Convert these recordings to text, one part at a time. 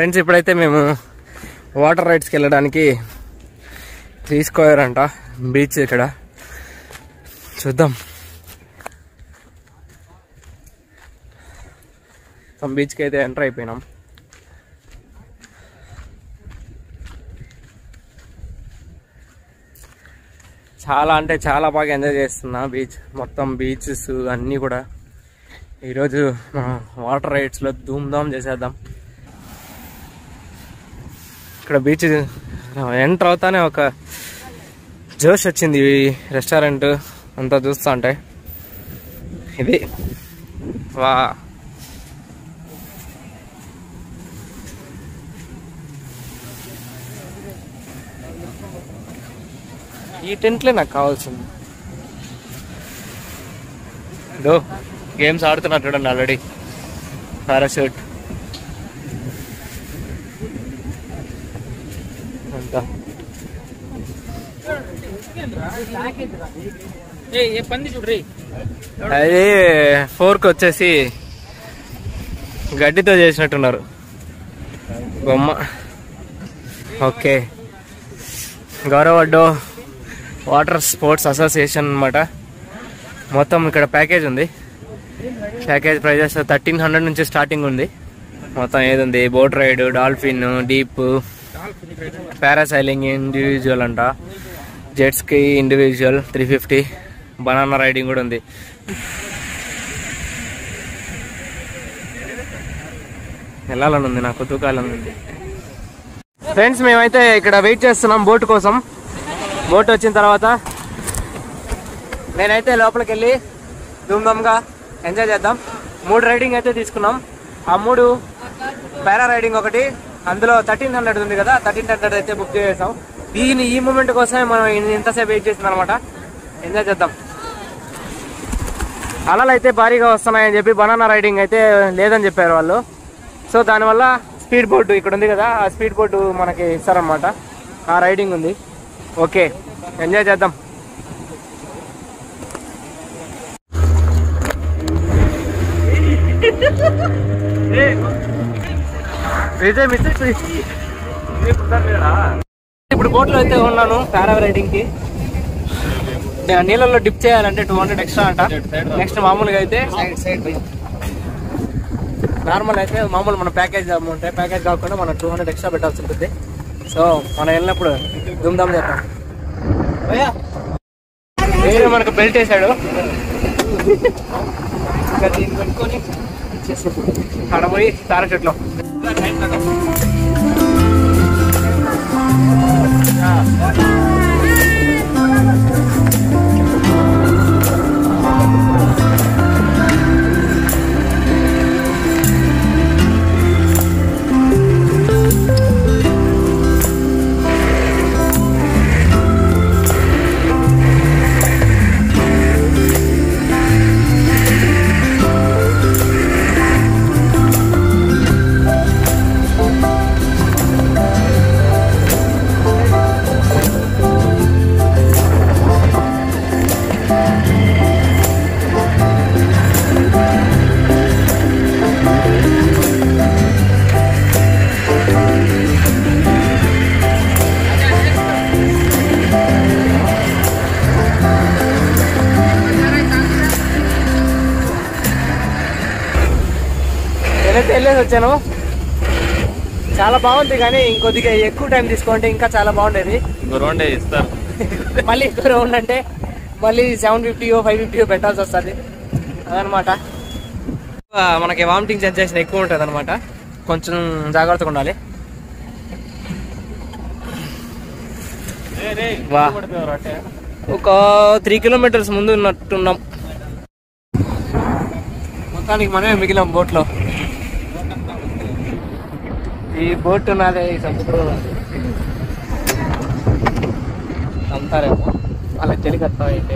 Friends ఇప్పుడైతే మేము water రైడ్స్కి వెళ్ళడానికి తీసుకోయారంట బీచ్ ఇక్కడ చూద్దాం బీచ్కి అయితే ఎంటర్ అయిపోయినాం చాలా అంటే చాలా బాగా ఎంజాయ్ చేస్తున్నా బీచ్ మొత్తం బీచెస్ అన్నీ కూడా ఈరోజు మనం వాటర్ రైడ్స్లో ధూమ్ధామ్ చేసేద్దాం ఇక్కడ బీచ్ ఎంటర్ అవుతానే ఒక జోష్ వచ్చింది ఈ రెస్టారెంట్ అంతా చూస్తా ఉంటే ఇది వా ఈ టెంట్లే నాకు కావాల్సింది ఇదో గేమ్స్ ఆడుతున్నారు చూడండి ఆల్రెడీ పారాషూట్ అంతా పంది చూడ్రి అది ఫోర్క్ వచ్చేసి గడ్డితో చేసినట్టున్నారు బొమ్మ ఓకే గౌరవడ్డో వాటర్ స్పోర్ట్స్ అసోసియేషన్ అన్నమాట మొత్తం ఇక్కడ ప్యాకేజ్ ఉంది ప్యాకేజ్ ప్రైజెస్ థర్టీన్ హండ్రెడ్ నుంచి స్టార్టింగ్ ఉంది మొత్తం ఏది ఉంది boat ride dolphin deep parasailing individual అంట jet ski individual three fifty banana riding కూడా ఉంది వెళ్ళాలని ఉంది నాకు కుతూకాలని ఉంది ఫ్రెండ్స్ మేమైతే ఇక్కడ వెయిట్ చేస్తున్నాం బోట్ కోసం బోట్ వచ్చిన తర్వాత నేనైతే లోపలికి వెళ్ళి ధూమ్ధామ్గా ఎంజాయ్ చేద్దాం మూడు రైడింగ్ అయితే తీసుకున్నాం ఆ మూడు పారా రైడింగ్ ఒకటి అందులో థర్టీన్ హండ్రెడ్ ఉంది కదా థర్టీన్ హండ్రెడ్ అయితే బుక్ చేసాం దీని ఈ మూమెంట్ కోసమే మనం ఇన్- ఇంతసేపు వెయిట్ చేసింది అనమాట ఎంజాయ్ చేద్దాం అలలు అయితే భారీగా వస్తున్నాయని చెప్పి బనానా రైడింగ్ అయితే లేదని చెప్పారు వాళ్ళు సో దానివల్ల స్పీడ్ బోర్డు ఇక్కడ ఉంది కదా ఆ స్పీడ్ బోర్డు మనకి ఇస్తారనమాట ఆ రైడింగ్ ఉంది ఓకే ఎంజాయ్ చేద్దాం విజయ్ మిస్ ఇప్పుడు బోట్లో అయితే ఉన్నాను పారా రైడింగ్ కి నే- నీళ్ళల్లో డిప్ చేయాలంటే టూ హండ్రెడ్ ఎక్స్ట్రా అంట నెక్స్ట్ మామూలుగా అయితే నార్మల్ అయితే మామూలు మన ప్యాకేజ్ అమౌంట్ ప్యాకేజ్ కాకుండా మనం టూ హండ్రెడ్ ఎక్స్ట్రా పెట్టాల్సి ఉంటుంది సో మనం వెళ్ళినప్పుడు దుమ్దాం చేద్దాం వేరే మనకు బెల్ట్ వేసాడు ఇంకా దీన్ని పెట్టుకొని ఆడ పోయి తార చెట్లు నేనైతే వెళ్ళేసి వచ్చాను చాలా బాగుంది కానీ ఇంకొద్దిగా ఎక్కువ టైం తీసుకుంటే ఇంకా చాలా బాగుండేది ఇంకో రౌండ్ ఇస్తారు మళ్ళీ ఎక్కువ రౌండ్ అంటే మళ్ళీ సెవెన్ ఫిఫ్టీయో ఫైవ్ ఫిఫ్టీయో పెట్టాల్సి వస్తుంది అదనమాట ఆ, మనకి వామిటింగ్ సెన్సేషన్ ఎక్కువ ఉంటుంది అనమాట కొంచెం జాగ్రత్తగా ఉండాలి వా. ఒక త్రీ కిలోమీటర్స్ ముందు ఉన్నట్టున్నాం మొత్తానికి మనమే మిగిలాం బోట్లో ఈ బోట్ నాదే ఈ సముద్రం అమ్ముతారేమో వాళ్ళకి తెలియదు అర్థం అయితే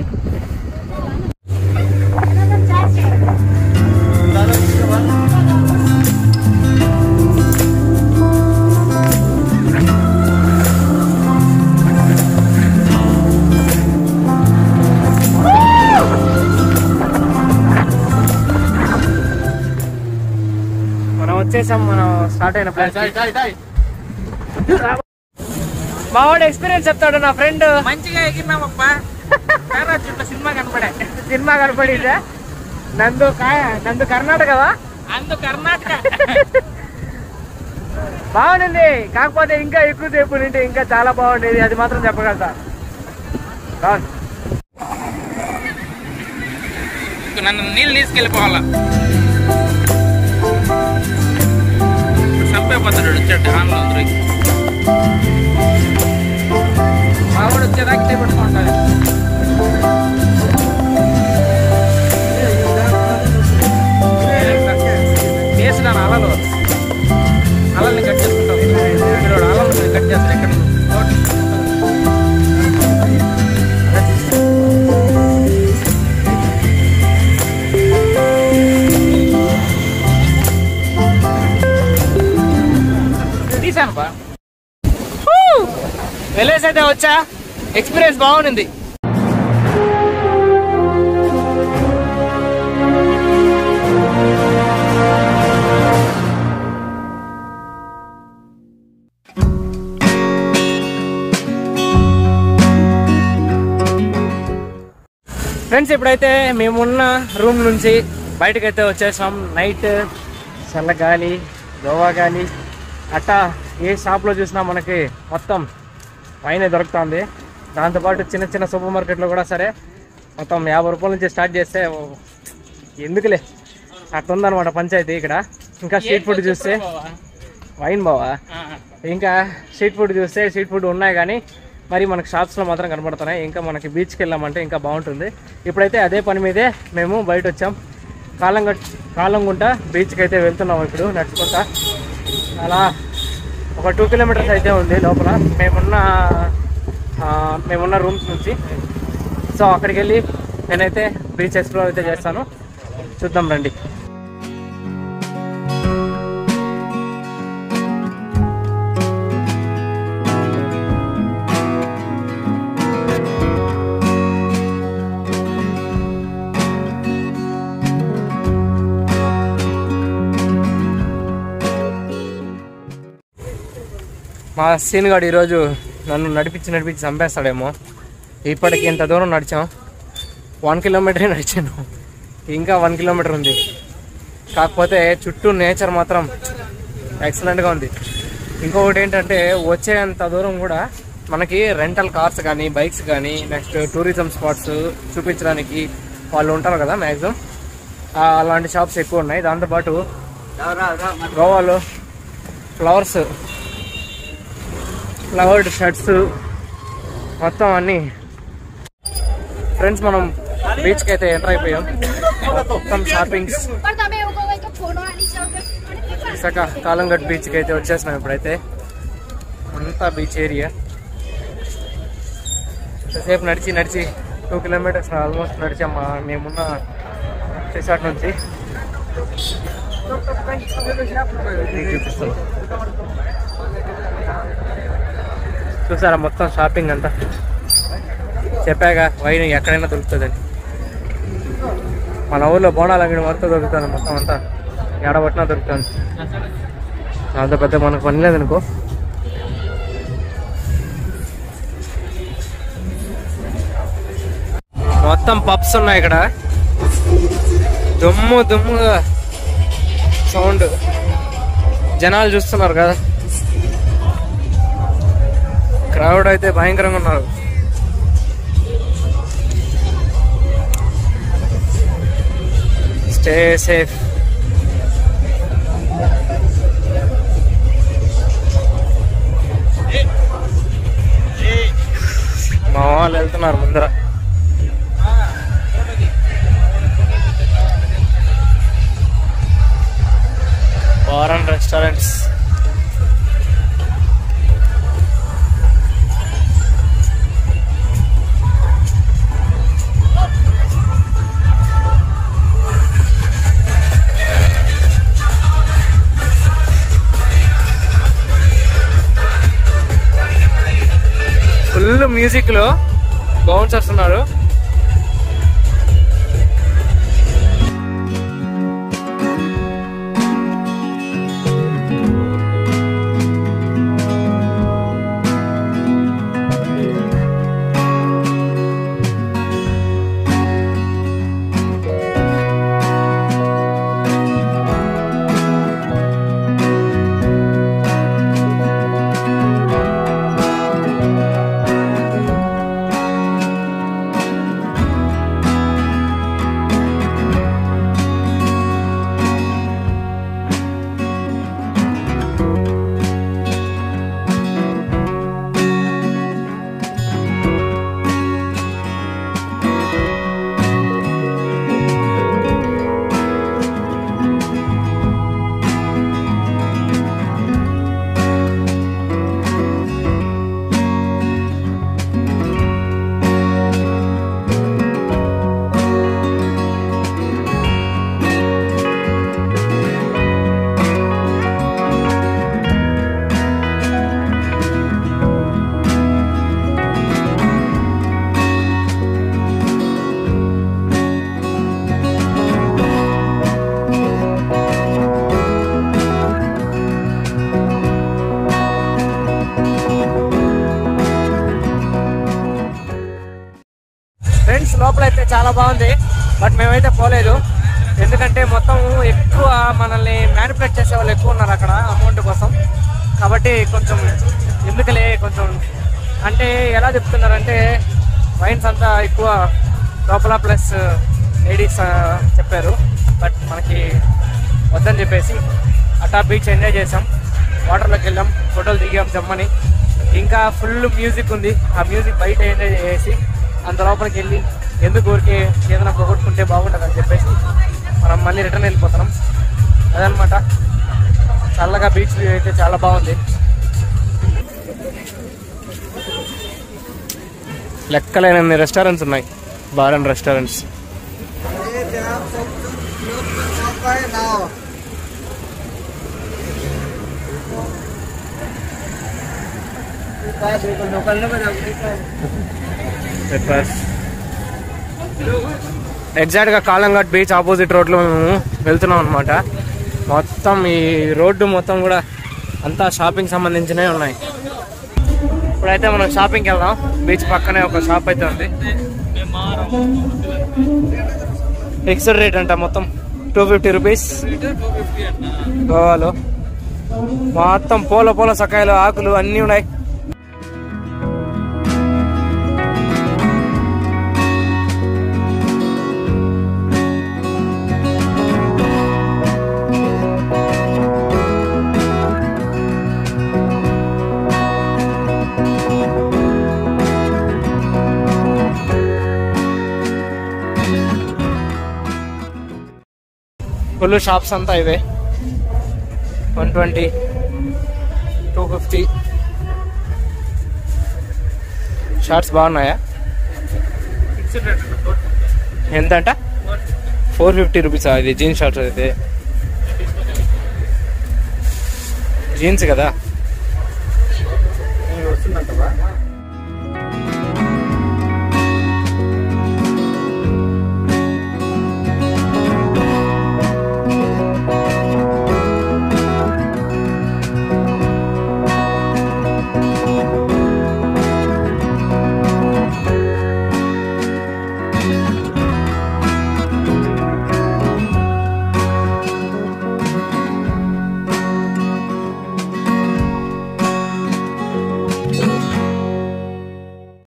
వచ్చేసాం మనం స్టార్ట్ అయిన ప్లేస్ మా వాడు ఎక్స్పీరియన్స్ చెప్తాడు నా ఫ్రెండ్ మంచిగా ఎగిరినామప్పా పారాచూట్లో సినిమా కనపడే సినిమా కనపడిందా నందు కాయ నందు కర్ణాటకవా అందు కర్ణాటక బాగుంది కాకపోతే ఇంకా ఎక్కువ సేపు నింటే ఇంకా చాలా బాగుండేది అది మాత్రం చెప్పగలుగుతా బాగుంది ఇంక నన్ను నీళ్ళు తీసుకెళ్ళిపోవాలా చంపైపోతాడు వచ్చాడు ఆన్లో అందరూ మావాడు వచ్చేదాకా ఇట్టే పెట్టుకుంటాడు వేసినాను అలలు అలల్ని కట్ చేసుకుంటాం మీరు అలల్ని కట్ చేస్తారు ఎక్కడ తీసాను బా వెళ్ళేసి అయితే వచ్చా ఎక్స్పీరియన్స్ బాగుంది ఫ్రెండ్స్ ఇప్పుడైతే మేమున్న రూమ్ నుంచి బయటకైతే వచ్చేసాం నైట్ చల్ల గాలి గోవా గాలి అట్టా ఏ షాప్లో చూసినా మనకి మొత్తం వైనే దొరుకుతుంది దాంతోపాటు చిన్న చిన్న సూపర్ మార్కెట్లో కూడా సరే మొత్తం యాభై రూపాయల నుంచి స్టార్ట్ చేస్తే ఓ, ఎందుకులే అట్లా ఉందన్నమాట పంచాయతీ ఇక్కడ ఇంకా స్ట్రీట్ ఫుడ్ చూస్తే వైన్ బావా ఇంకా స్ట్రీట్ ఫుడ్ చూస్తే స్ట్రీట్ ఫుడ్ ఉన్నాయి కానీ మరి మనకి షాప్స్లో మాత్రం కనబడుతున్నాయి ఇంకా మనకి బీచ్కి వెళ్ళామంటే ఇంకా బాగుంటుంది ఇప్పుడైతే అదే పని మీదే మేము బయట వచ్చాం కాలంగట్ కాలంగుంట బీచ్కి అయితే వెళ్తున్నాం ఇప్పుడు నడుచుకుంటా అలా ఒక టూ కిలోమీటర్స్ అయితే ఉంది లోపల మేమున్న ఆ, మేమున్న రూమ్స్ నుంచి సో అక్కడికి వెళ్ళి నేనైతే బీచ్ ఎక్స్ప్లోర్ అయితే చేస్తాను చూద్దాం రండి మా సీన్ గాడు ఈరోజు నన్ను నడిపించి నడిపించి చంపేస్తాడేమో ఇప్పటికి ఇంత దూరం నడిచాం వన్ కిలోమీటరే నడిచాను ఇంకా వన్ కిలోమీటర్ ఉంది కాకపోతే చుట్టూ నేచర్ మాత్రం ఎక్సలెంట్గా ఉంది ఇంకొకటి ఏంటంటే వచ్చేంత దూరం కూడా మనకి రెంటల్ కార్స్ కానీ బైక్స్ కానీ నెక్స్ట్ టూరిజం స్పాట్స్ చూపించడానికి వాళ్ళు ఉంటారు కదా మ్యాక్సిమం అలాంటి షాప్స్ ఎక్కువ ఉన్నాయి దాంతోపాటు గోవాలో ఫ్లవర్స్ ఫ్లవర్డ్ షర్ట్స్ మొత్తం అన్ని ఫ్రెండ్స్ మనం బీచ్కి అయితే ఎంటర్ అయిపోయాం మొత్తం షాపింగ్స్ पर તમે એવું કહો કે ફોનો આની જાવ કે విశాఖ కాలంగట్ బీచ్కి అయితే వచ్చేసినాం ఇప్పుడైతే అంతా బీచ్ ఏరియా సేపు నడిచి నడిచి టూ కిలోమీటర్స్ ఆల్మోస్ట్ నడిచాం మా మేమున్న రిసార్ట్ నుంచి మీకు చూపిస్తాను చూసారా మొత్తం షాపింగ్ అంతా చెప్పాక వైన్ ఎక్కడైనా దొరుకుతుందని మన ఊర్లో బోనాల అంగడి మొత్తం దొరుకుతుంది మొత్తం అంతా ఎడబట్టినా దొరుకుతుంది అంత పెద్ద మనకు పని లేదనుకో మొత్తం పప్స్ ఉన్నాయి ఇక్కడ దుమ్ము దుమ్ముగా సౌండ్ జనాలు చూస్తున్నారు కదా క్రౌడ్ అయితే భయంకరంగా ఉన్నారు స్టే సేఫ్ మా వాళ్ళు వెళ్తున్నారు ముందర ఫారెన్ రెస్టారెంట్స్ ఫుల్ మ్యూజిక్ లో బౌన్సర్స్ ఉన్నారు బాగోలేదు ఎందుకంటే మొత్తం ఎక్కువ మనల్ని మ్యానిపులేట్ చేసే వాళ్ళు ఎక్కువ ఉన్నారు అక్కడ అమౌంట్ కోసం కాబట్టి కొంచెం ఎందుకలే కొంచెం అంటే ఎలా చెప్తున్నారంటే వైన్స్ అంతా ఎక్కువ లోపల ప్లస్ లేడీస్ చెప్పారు బట్ మనకి వద్దని చెప్పేసి అటా బీచ్ ఎంజాయ్ చేసాం వాటర్లోకి వెళ్ళాం ఫోటోలు దిగాం జమ్మని ఇంకా ఫుల్ మ్యూజిక్ ఉంది ఆ మ్యూజిక్ బయట ఎంజాయ్ చేసి అంత లోపలికి వెళ్ళి ఎందుకు ఊరికే ఏదైనా పోగొట్టుకుంటే బాగుంటుంది అని చెప్పేసి మనం మళ్ళీ రిటర్న్ వెళ్ళిపోతున్నాం అదనమాట చల్లగా బీచ్ వ్యూ అయితే చాలా బాగుంది లెక్కలేనన్ని రెస్టారెంట్స్ ఉన్నాయి బార్ అండ్ రెస్టారెంట్స్ ఎగ్జాక్ట్ గా కాలంఘాట్ బీచ్ ఆపోజిట్ రోడ్ లో మేము వెళ్తున్నాం అనమాట మొత్తం ఈ రోడ్డు మొత్తం కూడా అంతా షాపింగ్ సంబంధించినవి ఉన్నాయి ఇప్పుడైతే మనం షాపింగ్కి వెళ్దాం బీచ్ పక్కనే ఒక షాప్ అయితే ఉంది ఫిక్స్డ్ రేట్ అంట మొత్తం టూ ఫిఫ్టీ రూపీస్ గోవాలో మొత్తం పూల పూల సకాయలు ఆకులు అన్నీ ఉన్నాయి ఫుల్ షాప్స్ అంతా ఇవే one twenty two fifty shorts బాగున్నాయా ఎంత అంట ఫోర్ ఫిఫ్టీ రూపీస్ ఇది జీన్స్ షార్ట్స్ అయితే జీన్స్ కదా